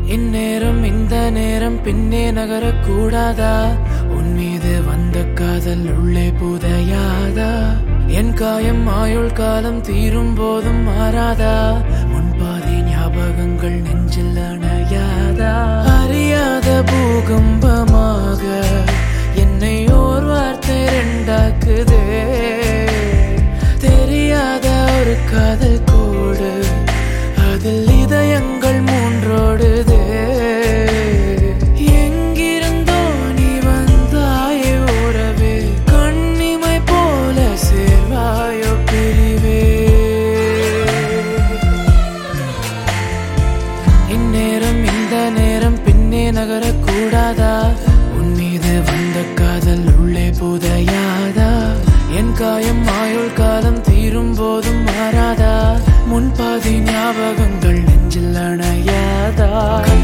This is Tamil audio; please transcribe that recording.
இந்நேரம் இந்த நேரம் பின்னே நகரக்கூடாதா உன் மீது வந்த காதல் உள்ளே புதையாதா என் காயம் ஆயுள் காலம் தீரும் போதும் மாறாதா முன்பாதி ஞாபகங்கள் நெஞ்சில் அணையாதா அறியாத பூகம்பமாக என்னை ஓர் வார்த்தை ரெண்டாக்குதே தெரியாத ஒரு காதல் கோடு அதில் இதயங்கள் மூன்றோடுதே எங்கிருந்தோ நீ வந்தாயே உறவே கண்ணிமை போல சேர்வாயோ பிரிவே இந்நேரம் இந்த நேரம் பின்னே நகரக்கூடாதா உன் மீது வந்த காதல் உள்ளே புதையாதா என் காயம் ஆயுள் காலம் தீரும் போதும் மாறாதா முன்பாதி ஞாபகங்கள் நெஞ்சில் அணையாதா